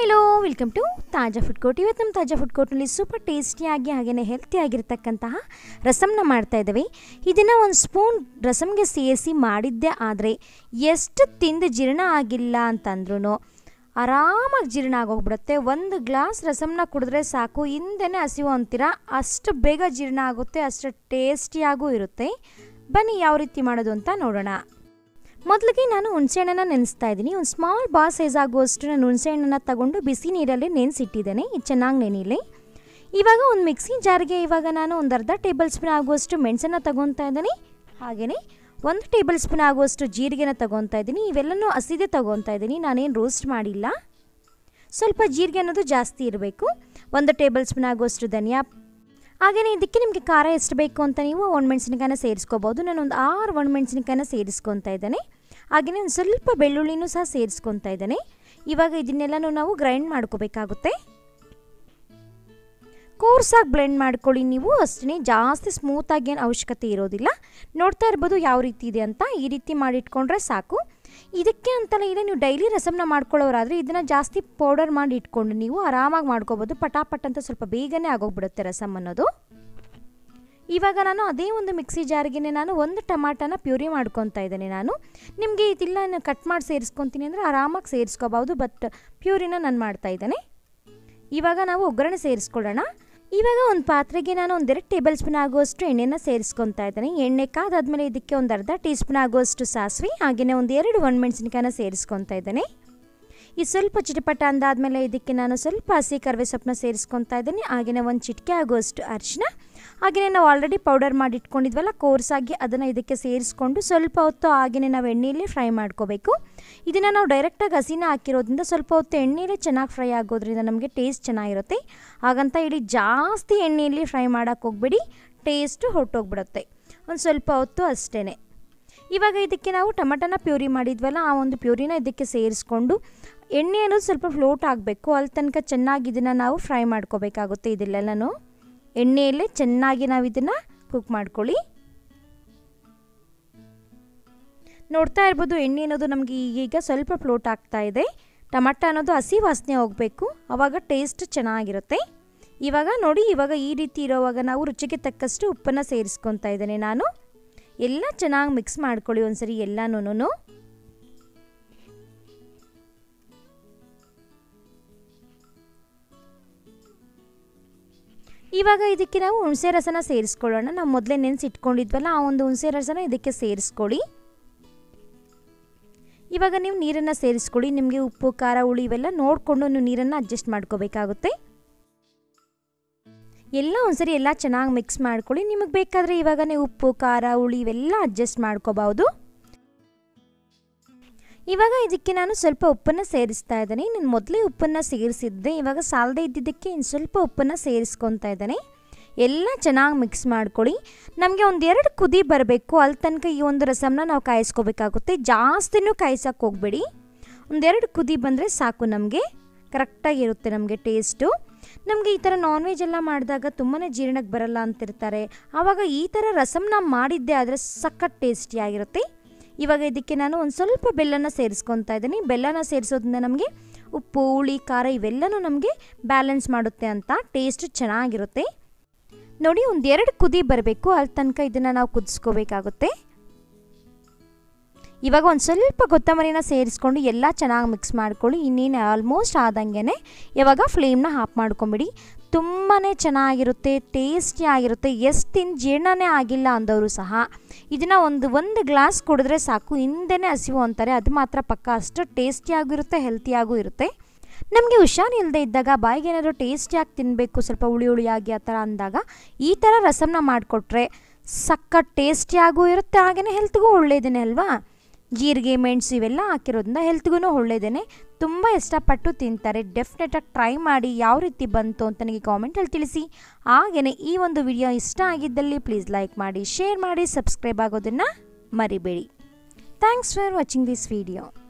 hello welcome to Taaza food court ಇವತ್ತು ನಮ್ಮ ತಾಜಾ ಫುಡ್ ಕೋರ್ಟ್ನಲ್ಲಿ ಸೂಪರ್ ಟೇಸ್ಟಿಯಾಗಿ ಹಾಗೆಯೇ ಹೆಲ್ತಿ ಆಗಿರ್ತಕ್ಕಂತಹ ರಸಮ್ನ ಮಾಡ್ತಾ ಇದ್ದೀವಿ ಇದನ್ನು ಒಂದು ಸ್ಪೂನ್ ರಸಮ್ಗೆ ಸೇರಿಸಿ ಮಾಡಿದ್ದೇ ಆದರೆ ಎಷ್ಟು ತಿಂದು ಜೀರ್ಣ ಆಗಿಲ್ಲ ಅಂತಂದ್ರೂ ಆರಾಮಾಗಿ ಜೀರ್ಣ ಆಗೋಗ್ಬಿಡುತ್ತೆ ಒಂದು ಗ್ಲಾಸ್ ರಸಮ್ನ ಕುಡಿದ್ರೆ ಸಾಕು ಹಿಂದೆನೇ ಹಸಿವು ಅಂತೀರ ಅಷ್ಟು ಬೇಗ ಜೀರ್ಣ ಆಗುತ್ತೆ ಅಷ್ಟು ಟೇಸ್ಟಿಯಾಗೂ ಇರುತ್ತೆ ಬನ್ನಿ ಯಾವ ರೀತಿ ಮಾಡೋದು ಅಂತ ನೋಡೋಣ ಮೊದಲಿಗೆ ನಾನು ಹುಣಸೆಹಣ್ಣನ್ನು ನೆನೆಸ್ತಾ ಇದ್ದೀನಿ ಒಂದು ಸ್ಮಾಲ್ ಬಾ ಸೈಜ್ ಆಗುವಷ್ಟು ನಾನು ಹುಣಸೆಹಣ್ಣನ್ನು ತಗೊಂಡು ಬಿಸಿ ನೀರಲ್ಲಿ ನೆನೆಸಿಟ್ಟಿದ್ದೇನೆ ಇದು ಚೆನ್ನಾಗಿ ನೆನೀಲಿ ಇವಾಗ ಒಂದು ಮಿಕ್ಸಿ ಜಾರ್ಗೆ ಇವಾಗ ನಾನು ಒಂದು ಅರ್ಧ ಟೇಬಲ್ ಸ್ಪೂನ್ ಆಗುವಷ್ಟು ಮೆಣಸನ್ನು ತಗೊತಾ ಇದ್ದೀನಿ ಹಾಗೆಯೇ ಒಂದು ಟೇಬಲ್ ಸ್ಪೂನ್ ಆಗುವಷ್ಟು ಜೀರಿಗೆನ ತಗೊತಾ ಇದ್ದೀನಿ ಇವೆಲ್ಲನೂ ಹಸಿದೇ ತಗೊತಾ ಇದ್ದೀನಿ ನಾನೇನು ರೋಸ್ಟ್ ಮಾಡಿಲ್ಲ ಸ್ವಲ್ಪ ಜೀರಿಗೆ ಅನ್ನೋದು ಜಾಸ್ತಿ ಇರಬೇಕು ಒಂದು ಟೇಬಲ್ ಸ್ಪೂನ್ ಆಗುವಷ್ಟು ಧನಿಯಾ ಹಾಗೆಯೇ ಇದಕ್ಕೆ ನಿಮಗೆ ಖಾರ ಎಷ್ಟು ಬೇಕು ಅಂತ ನೀವು ಒಣಮೆಣ್ಸಿನಕಾಯಿನ ಸೇರಿಸ್ಕೋಬೋದು ನಾನು ಒಂದು ಆರು ಒಣಮೆಣ್ಸಿನಕಾಯಿನ ಸೇರಿಸ್ಕೊತಾ ಇದ್ದೇನೆ ಹಾಗೆಯೇ ಒಂದು ಸ್ವಲ್ಪ ಬೆಳ್ಳುಳ್ಳಿನೂ ಸಹ ಸೇರಿಸ್ಕೊತಾ ಇದ್ದೇನೆ ಇವಾಗ ಇದನ್ನೆಲ್ಲನೂ ನಾವು ಗ್ರೈಂಡ್ ಮಾಡ್ಕೋಬೇಕಾಗುತ್ತೆ ಕೋರ್ಸಾಗಿ ಬ್ಲೆಂಡ್ ಮಾಡ್ಕೊಳ್ಳಿ ನೀವು ಅಷ್ಟೇ ಜಾಸ್ತಿ ಸ್ಮೂತಾಗಿ ಏನು ಅವಶ್ಯಕತೆ ಇರೋದಿಲ್ಲ ನೋಡ್ತಾ ಇರ್ಬೋದು ಯಾವ ರೀತಿ ಇದೆ ಅಂತ ಈ ರೀತಿ ಮಾಡಿಟ್ಕೊಂಡ್ರೆ ಸಾಕು ಇದಕ್ಕೆ ಅಂತಲೇ ಇಲ್ಲ ನೀವು ಡೈಲಿ ರಸಮ್ನ ಮಾಡ್ಕೊಳ್ಳೋರಾದರೆ ಇದನ್ನು ಜಾಸ್ತಿ ಪೌಡರ್ ಮಾಡಿ ಇಟ್ಕೊಂಡು ನೀವು ಆರಾಮಾಗಿ ಮಾಡ್ಕೋಬೋದು ಪಟಾಪಟ್ ಅಂತ ಸ್ವಲ್ಪ ಬೇಗನೆ ಆಗೋಗ್ಬಿಡುತ್ತೆ ರಸಮ್ ಅನ್ನೋದು ಇವಾಗ ನಾನು ಅದೇ ಒಂದು ಮಿಕ್ಸಿ ಜಾರ್ಗೆ ನಾನು ಒಂದು ಟಮಾಟನ ಪ್ಯೂರಿ ಮಾಡ್ಕೊತಾ ಇದ್ದೇನೆ ನಾನು ನಿಮಗೆ ಇದಿಲ್ಲ ನಾನು ಕಟ್ ಮಾಡಿ ಸೇರಿಸ್ಕೊತೀನಿ ಅಂದರೆ ಆರಾಮಾಗಿ ಸೇರಿಸ್ಕೋಬೋದು ಬಟ್ ಪ್ಯೂರಿನ ನಾನು ಮಾಡ್ತಾ ಇದ್ದೇನೆ ಇವಾಗ ನಾವು ಒಗ್ಗರಣೆ ಸೇರಿಸ್ಕೊಳ್ಳೋಣ ಇವಾಗ ಒಂದು ಪಾತ್ರೆಗೆ ನಾನು ಒಂದೆರಡು ಟೇಬಲ್ ಸ್ಪೂನ್ ಆಗುವಷ್ಟು ಎಣ್ಣೆನ ಸೇರಿಸ್ಕೊತಾ ಇದ್ದೇನೆ ಎಣ್ಣೆ ಕಾದಾದ್ಮೇಲೆ ಇದಕ್ಕೆ ಒಂದು ಅರ್ಧ ಟೀ ಸ್ಪೂನ್ ಆಗುವಷ್ಟು ಸಾಸಿವೆ ಹಾಗೆಯೇ ಒಂದು ಎರಡು ಒಣಮೆಣಸಿನಕಾಯಿನ ಸೇರಿಸ್ಕೊತಾ ಇದ್ದೇನೆ ಈ ಸ್ವಲ್ಪ ಚಿಟಪಟ ಅಂದಾದಮೇಲೆ ಇದಕ್ಕೆ ನಾನು ಸ್ವಲ್ಪ ಹಸಿ ಕರಿವೆ ಸೊಪ್ಪನ್ನ ಸೇರಿಸ್ಕೊತಾ ಇದ್ದೀನಿ ಹಾಗೆಯೇ ಒಂದು ಚಿಟಿಕೆ ಆಗುವಷ್ಟು ಅರಿಶಿನ ಹಾಗೆಯೇ ನಾವು ಆಲ್ರೆಡಿ ಪೌಡರ್ ಮಾಡಿ ಇಟ್ಕೊಂಡಿದ್ವಲ್ಲ ಕೋರ್ಸಾಗಿ ಅದನ್ನು ಇದಕ್ಕೆ ಸೇರಿಸ್ಕೊಂಡು ಸ್ವಲ್ಪ ಹೊತ್ತು ಹಾಗೆಯೇ ನಾವು ಎಣ್ಣೆಯಲ್ಲಿ ಫ್ರೈ ಮಾಡ್ಕೋಬೇಕು ಇದನ್ನು ನಾವು ಡೈರೆಕ್ಟಾಗಿ ಹಸಿನ ಹಾಕಿರೋದ್ರಿಂದ ಸ್ವಲ್ಪ ಹೊತ್ತು ಎಣ್ಣೆಯಲ್ಲೇ ಚೆನ್ನಾಗಿ ಫ್ರೈ ಆಗೋದ್ರಿಂದ ನಮಗೆ ಟೇಸ್ಟ್ ಚೆನ್ನಾಗಿರುತ್ತೆ ಹಾಗಂತ ಹೇಳಿ ಜಾಸ್ತಿ ಎಣ್ಣೆಯಲ್ಲಿ ಫ್ರೈ ಮಾಡೋಕ್ಕೆ ಹೋಗ್ಬೇಡಿ ಟೇಸ್ಟು ಹೊರಟೋಗ್ಬಿಡುತ್ತೆ ಒಂದು ಸ್ವಲ್ಪ ಹೊತ್ತು ಅಷ್ಟೇ ಇವಾಗ ಇದಕ್ಕೆ ನಾವು ಟೊಮೆಟೊನ ಪ್ಯೂರಿ ಮಾಡಿದ್ವಲ್ಲ ಆ ಒಂದು ಪ್ಯೂರಿನ ಇದಕ್ಕೆ ಸೇರಿಸ್ಕೊಂಡು ಎಣ್ಣೆ ಅನ್ನೋದು ಸ್ವಲ್ಪ ಫ್ಲೋಟ್ ಆಗಬೇಕು ಅಲ್ಲಿ ತನಕ ಚೆನ್ನಾಗಿ ಇದನ್ನು ನಾವು ಫ್ರೈ ಮಾಡ್ಕೋಬೇಕಾಗುತ್ತೆ ಇದೆಲ್ಲನೂ ಎಣ್ಣೆಯಲ್ಲೇ ಚೆನ್ನಾಗಿ ನಾವು ಇದನ್ನು ಕುಕ್ ಮಾಡ್ಕೊಳ್ಳಿ ನೋಡ್ತಾ ಇರ್ಬೋದು ಎಣ್ಣೆ ಅನ್ನೋದು ನಮಗೆ ಈಗೀಗ ಸ್ವಲ್ಪ ಫ್ಲೋಟ್ ಆಗ್ತಾ ಇದೆ ಟೊಮೆಟೊ ಅನ್ನೋದು ಹಸಿ ವಾಸನೆ ಹೋಗಬೇಕು ಆವಾಗ ಟೇಸ್ಟ್ ಚೆನ್ನಾಗಿರುತ್ತೆ ಇವಾಗ ನೋಡಿ ಇವಾಗ ಈ ರೀತಿ ಇರೋವಾಗ ನಾವು ರುಚಿಗೆ ತಕ್ಕಷ್ಟು ಉಪ್ಪನ್ನು ಸೇರಿಸ್ಕೊತಾ ಇದ್ದೇನೆ ನಾನು ಎಲ್ಲ ಚೆನ್ನಾಗಿ ಮಿಕ್ಸ್ ಮಾಡ್ಕೊಳ್ಳಿ ಒಂದ್ಸರಿ ಎಲ್ಲನೂ ಇವಾಗ ಇದಕ್ಕೆ ನಾವು ಹುಣಸೆ ರಸನ ಸೇರಿಸ್ಕೊಳ್ಳೋಣ ನಾವು ಮೊದಲೇ ನೆನೆಸಿ ಇಟ್ಕೊಂಡಿದ್ವಲ್ಲ ಆ ಒಂದು ಹುಣಸೆ ರಸನ ಇದಕ್ಕೆ ಸೇರಿಸ್ಕೊಳ್ಳಿ ಇವಾಗ ನೀವು ನೀರನ್ನು ಸೇರಿಸ್ಕೊಳ್ಳಿ ನಿಮಗೆ ಉಪ್ಪು ಖಾರ ಹುಳಿ ಇವೆಲ್ಲ ನೋಡಿಕೊಂಡು ನೀವು ನೀರನ್ನು ಅಡ್ಜಸ್ಟ್ ಮಾಡ್ಕೋಬೇಕಾಗುತ್ತೆ ಎಲ್ಲ ಒಂದ್ಸರಿ ಎಲ್ಲ ಚೆನ್ನಾಗಿ ಮಿಕ್ಸ್ ಮಾಡ್ಕೊಳ್ಳಿ ನಿಮಗೆ ಬೇಕಾದರೆ ಇವಾಗ ನೀವು ಉಪ್ಪು ಖಾರ ಹುಳಿ ಇವೆಲ್ಲ ಅಡ್ಜಸ್ಟ್ ಮಾಡ್ಕೋಬಹುದು ಇವಾಗ ಇದಕ್ಕೆ ನಾನು ಸ್ವಲ್ಪ ಉಪ್ಪನ್ನು ಸೇರಿಸ್ತಾ ಇದ್ದೇನೆ ನಾನು ಮೊದಲೇ ಉಪ್ಪನ್ನು ಸೇರಿಸಿದ್ದೆ ಇವಾಗ ಸಾಲದೇ ಇದ್ದಿದ್ದಕ್ಕೆ ಇನ್ನು ಸ್ವಲ್ಪ ಉಪ್ಪನ್ನು ಸೇರಿಸ್ಕೊತಾ ಇದ್ದೇನೆ ಎಲ್ಲ ಚೆನ್ನಾಗಿ ಮಿಕ್ಸ್ ಮಾಡ್ಕೊಳ್ಳಿ ನಮಗೆ ಒಂದೆರಡು ಕುದಿ ಬರಬೇಕು ಅಲ್ಲಿ ತನಕ ಈ ಒಂದು ರಸಮ್ನ ನಾವು ಕಾಯಿಸ್ಕೋಬೇಕಾಗುತ್ತೆ ಜಾಸ್ತಿನೂ ಕಾಯಿಸೋಕೆ ಹೋಗಬೇಡಿ ಒಂದೆರಡು ಕುದಿ ಬಂದರೆ ಸಾಕು ನಮಗೆ ಕರೆಕ್ಟಾಗಿರುತ್ತೆ ನಮಗೆ ಟೇಸ್ಟು ನಮಗೆ ಈ ಥರ ನಾನ್ ವೆಜ್ ಎಲ್ಲ ಮಾಡಿದಾಗ ತುಂಬಾ ಜೀರ್ಣಕ್ಕೆ ಬರಲ್ಲ ಅಂತಿರ್ತಾರೆ ಆವಾಗ ಈ ಥರ ರಸಮ್ನ ಮಾಡಿದ್ದೆ ಆದರೆ ಸಖತ್ ಟೇಸ್ಟಿಯಾಗಿರುತ್ತೆ ಇವಾಗ ಇದಕ್ಕೆ ನಾನು ಒಂದು ಸ್ವಲ್ಪ ಬೆಲ್ಲನ ಸೇರಿಸ್ಕೊತಾ ಇದ್ದೀನಿ ಬೆಲ್ಲನ ಸೇರಿಸೋದ್ರಿಂದ ನಮಗೆ ಉಪ್ಪು ಹುಳಿ ಖಾರ ಇವೆಲ್ಲನೂ ನಮಗೆ ಬ್ಯಾಲೆನ್ಸ್ ಮಾಡುತ್ತೆ ಅಂತ ಟೇಸ್ಟ್ ಚೆನ್ನಾಗಿರುತ್ತೆ ನೋಡಿ ಒಂದೆರಡು ಕುದಿ ಬರಬೇಕು ಅಲ್ಲಿ ತನಕ ಇದನ್ನು ನಾವು ಕುದಿಸ್ಕೋಬೇಕಾಗುತ್ತೆ ಇವಾಗ ಒಂದು ಸ್ವಲ್ಪ ಕೊತ್ತಂಬರಿನ ಸೇರಿಸ್ಕೊಂಡು ಎಲ್ಲ ಚೆನ್ನಾಗಿ ಮಿಕ್ಸ್ ಮಾಡ್ಕೊಳ್ಳಿ ಇನ್ನೇನು ಆಲ್ಮೋಸ್ಟ್ ಆದಂಗೆ ಇವಾಗ ಫ್ಲೇಮ್ನ ಆಫ್ ಮಾಡ್ಕೊಂಬಿಡಿ ತುಂಬಾ ಚೆನ್ನಾಗಿರುತ್ತೆ ಟೇಸ್ಟಿ ಆಗಿರುತ್ತೆ ಎಷ್ಟು ತಿಂದು ಜೀರ್ಣನೇ ಆಗಿಲ್ಲ ಅಂದವರು ಸಹ ಇದನ್ನು ಒಂದು ಒಂದು ಗ್ಲಾಸ್ ಕುಡಿದ್ರೆ ಸಾಕು ಹಿಂದೆನೇ ಹಸಿವು ಅಂತಾರೆ ಅದು ಮಾತ್ರ ಪಕ್ಕ ಅಷ್ಟು ಟೇಸ್ಟಿಯಾಗಿರುತ್ತೆ ಹೆಲ್ತಿಯಾಗೂ ಇರುತ್ತೆ ನಮಗೆ ಹುಷಾರಿಲ್ಲದೆ ಇದ್ದಾಗ ಬಾಯಿಗೆ ಏನಾದರೂ ಟೇಸ್ಟಿಯಾಗಿ ತಿನ್ನಬೇಕು ಸ್ವಲ್ಪ ಹುಳಿ ಹುಳಿಯಾಗಿ ಆ ಥರ ಅಂದಾಗ ಈ ಥರ ರಸಮ್ನ ಮಾಡಿಕೊಟ್ರೆ ಸಕ್ಕ ಟೇಸ್ಟಿಯಾಗೂ ಇರುತ್ತೆ ಹಾಗೆಯೇ ಹೆಲ್ತ್ಗೂ ಒಳ್ಳೆಯದೇನೆ ಅಲ್ವಾ ಜೀರಿಗೆ ಮೆಣಸು ಇವೆಲ್ಲ ಹಾಕಿರೋದ್ರಿಂದ ಹೆಲ್ತ್ಗೂ ಒಳ್ಳೆಯದೇನೆ ತುಂಬ ಇಷ್ಟಪಟ್ಟು ತಿಂತಾರೆ ಡೆಫಿನೆಟಾಗಿ ಟ್ರೈ ಮಾಡಿ ಯಾವ ರೀತಿ ಬಂತು ಅಂತ ನನಗೆ ಕಾಮೆಂಟಲ್ಲಿ ತಿಳಿಸಿ ಹಾಗೆಯೇ ಈ ಒಂದು ವಿಡಿಯೋ ಇಷ್ಟ ಆಗಿದ್ದಲ್ಲಿ ಪ್ಲೀಸ್ ಲೈಕ್ ಮಾಡಿ ಶೇರ್ ಮಾಡಿ ಸಬ್ಸ್ಕ್ರೈಬ್ ಆಗೋದನ್ನು ಮರಿಬೇಡಿ thanks for watching this video